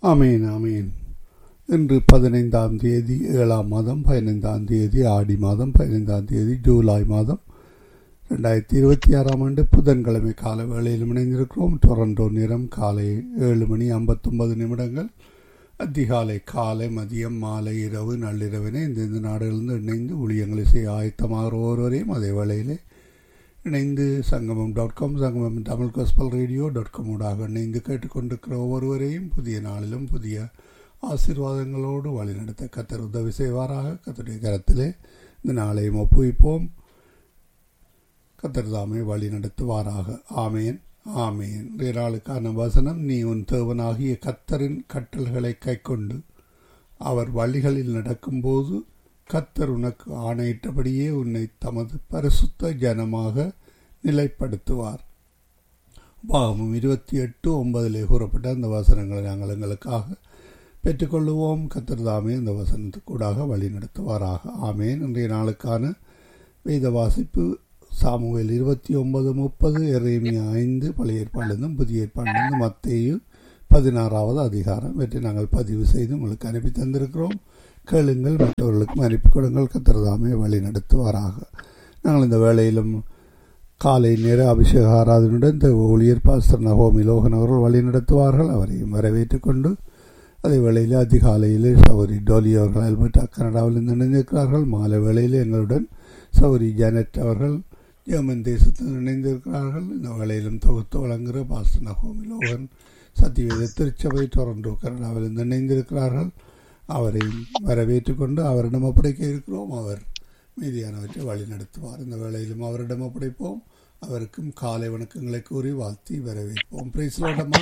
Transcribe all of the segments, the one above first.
ஆமீன் ஆமீன் இன்று பதினைந்தாம் தேதி ஏழாம் மாதம் பதினைந்தாம் தேதி ஆடி மாதம் பதினைந்தாம் தேதி ஜூலை மாதம் ரெண்டாயிரத்தி இருபத்தி ஆறாம் ஆண்டு புதன்கிழமை கால வேளையில் இணைந்திருக்கிறோம் டொரண்டோ நேரம் காலை ஏழு மணி ஐம்பத்தொன்பது நிமிடங்கள் அதிகாலை காலை மதியம் மாலை இரவு நள்ளிரவினை இந்தந்த நாடுகளிலிருந்து இணைந்து ஊழியங்களை செய்ய ஆயத்தமாகிற ஒருவரையும் அதே வேளையிலே இணைந்து சங்கமம் dot com Sangamam Tamil gospel radio dot com ஊடாக இணைந்து கேட்டுக்கொண்டிருக்கிற ஒவ்வொருவரையும் புதிய நாளிலும் புதிய ஆசீர்வாதங்களோடு வழிநடத்த கத்தர் உதவி செய்வாராக கத்தருடைய கரத்திலே இந்த நாளையும் ஒப்புவிப்போம் கத்தர் தாமே வழி நடத்துவாராக ஆமேன் ஆமேன் இன்றைய நாளுக்கான வசனம் நீ உன் தேவனாகிய கத்தரின் கட்டல்களை கைக்கொண்டு அவர் வழிகளில் நடக்கும்போது கத்தர் உனக்கு ஆணையிட்டபடியே உன்னை தமது பரிசுத்த ஜனமாக நிலைப்படுத்துவார் பாகமும் இருபத்தி எட்டு ஒன்பதிலே கூறப்பட்ட அந்த வசனங்களை நாங்கள் எங்களுக்காக பெற்றுக்கொள்ளுவோம் கத்தர் தாமே அந்த வசனத்துக்கூடாக வழி நடத்துவாராக ஆமேன் இன்றைய நாளுக்கான வேத வாசிப்பு சாமுவேல் இருபத்தி ஒன்பது முப்பது எரேமியா ஐந்து பழைய ஏற்பாடிலிருந்தும் புதிய ஏற்பாடிலிருந்து மத்தேயு பதினாறாவது அதிகாரம் இவற்றை நாங்கள் பதிவு செய்து உங்களுக்கு அனுப்பி தந்திருக்கிறோம் கேளுங்கள் மற்றவர்களுக்கும் அனுப்பி கொடுங்கள் கத்திரதாமே வழி நடத்துவாராக நாங்கள் இந்த வேளையிலும் காலை நேர அபிஷேக ஆராதனுடன் இந்த ஊழியர் பாஸ்டர் நகோமி லோகன் அவர்கள் வழி நடத்துவார்கள் அவரையும் வரவேற்றுக் கொண்டு அதே வேளையில் அதிகாலையிலே சௌரி டோலி அவர்கள் அல்பர்டா கனடாவிலிருந்து இணைந்திருக்கிறார்கள் மாலை வேளையில் எங்களுடன் சௌரி ஜானட் அவர்கள் ஜெர்மன் தேசத்தில் இணைந்திருக்கிறார்கள் இந்த வேளையிலும் தொகுத்து வழங்குகிற பாஸ்டர் நகோமி லோகன் சத்தியவேத திருச்சபை டொரண்டோ கனடாவிலிருந்து இணைந்திருக்கிறார்கள் அவரை வரவேற்றுக் கொண்டு அவரிடம் ஒப்படைக்க இருக்கிறோம் அவர் மீதியானவற்றை வழி நடத்துவார் இந்த வேளையிலும் அவரிடம் ஒப்படைப்போம் அவருக்கும் காலை வணக்கங்களை கூறி வாழ்த்தி வரவேற்போம் பிரைஸ்லோடமா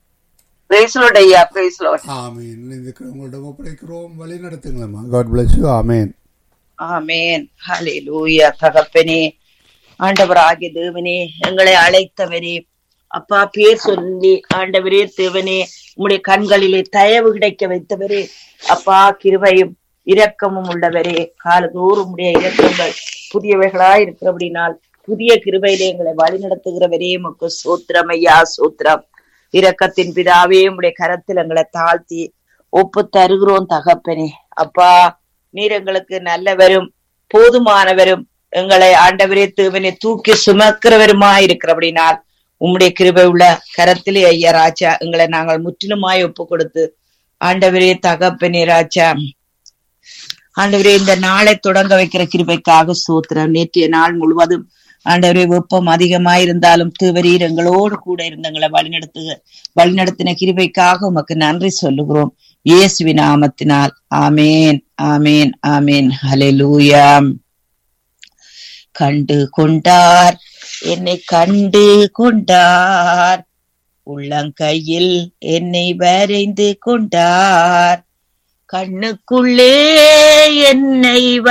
ஆமீன் இணைந்திருக்கிறவங்களிடம் ஒப்படைக்கிறோம் வழி நடத்துங்களம்மா காட் பிளஸ் யூ ஆமேன் ஆமேன் ஹalleluya தகப்பனே ஆண்டவராகிய தேவனே எங்களை அழைத்தவரே அப்பா பேர் சொல்லி ஆண்டவரே தேவனே உம்முடைய கண்களிலே தயவு கிடைக்க வைத்தவரே அப்பா கிருபையும் இரக்கமும் உள்ளவரே காலதோறும் உடைய இரக்கங்கள் புதியவைகளா இருக்கிறபடினால் புதிய கிருபையிலே எங்களை வழி நடத்துகிறவரே முக்கு சூத்திரம் ஐயா சூத்திரம் இரக்கத்தின் பிதாவே உடைய கரத்தில் எங்களை தாழ்த்தி ஒப்பு தருகிறோம் தகப்பனே அப்பா நீர் எங்களுக்கு நல்லவரும் போதுமானவரும் எங்களை ஆண்டவரே தேவனை தூக்கி சுமக்கிறவருமா இருக்கிறபடினால் உம்முடைய கிருபை உள்ள கரத்திலே ஐயா ராஜா எங்களை நாங்கள் முற்றிலுமாய் ஒப்பு கொடுத்து ஆண்டவரே தகப்பனே ராஜா ஆண்டவரே இந்த நாளை தொடங்க வைக்கிற கிருபைக்காக சூத்திரம் நேற்றைய நாள் முழுவதும் ஆண்டவரே வெப்பம் அதிகமாயிருந்தாலும் தீவரீர் எங்களோடு கூட இருந்தங்களை வழிநடத்துக வழிநடத்தின கிருபைக்காக உமக்கு நன்றி சொல்லுகிறோம் இயேசுவி நாமத்தினால் ஆமேன் ஆமேன் ஆமேன் ஹலெலூயா கண்டு கொண்டார் என்னை கண்டு கொண்டார் உள்ளங்கையில் என்னை வரைந்து கொண்டார் கண்ணுக்குள்ளே என்னை